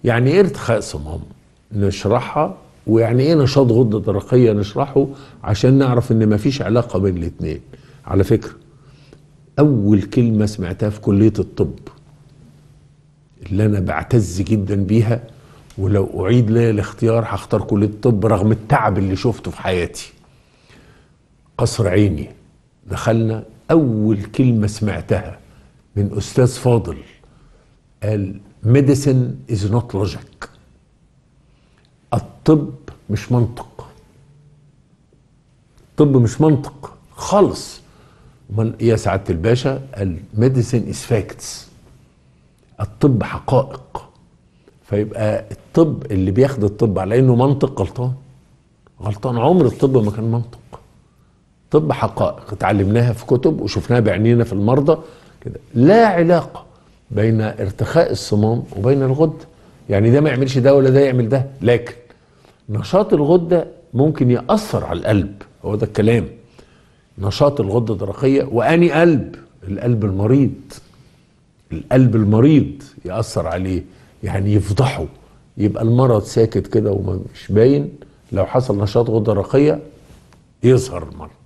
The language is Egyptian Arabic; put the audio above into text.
يعني ايه ارتخاء صمام نشرحها ويعني ايه نشاط غده درقيه نشرحه عشان نعرف ان مفيش علاقه بين الاثنين على فكره اول كلمه سمعتها في كليه الطب اللي انا بعتز جدا بيها ولو اعيد لي الاختيار هختار كليه الطب رغم التعب اللي شفته في حياتي قصر عيني دخلنا اول كلمه سمعتها من استاذ فاضل قال medicine is not logic الطب مش منطق الطب مش منطق خالص امال إيه يا سعاده الباشا قال medicine is facts الطب حقائق فيبقى الطب اللي بياخد الطب على انه منطق غلطان غلطان عمر الطب ما كان منطق طب حقائق اتعلمناها في كتب وشفناها بعينينا في المرضى كده لا علاقه بين ارتخاء الصمام وبين الغده يعني ده ما يعملش ده ولا ده يعمل ده لكن نشاط الغده ممكن ياثر على القلب هو ده الكلام نشاط الغده الدرقيه واني قلب القلب المريض القلب المريض ياثر عليه يعني يفضحه يبقى المرض ساكت كده ومش باين لو حصل نشاط غده درقيه يظهر المرض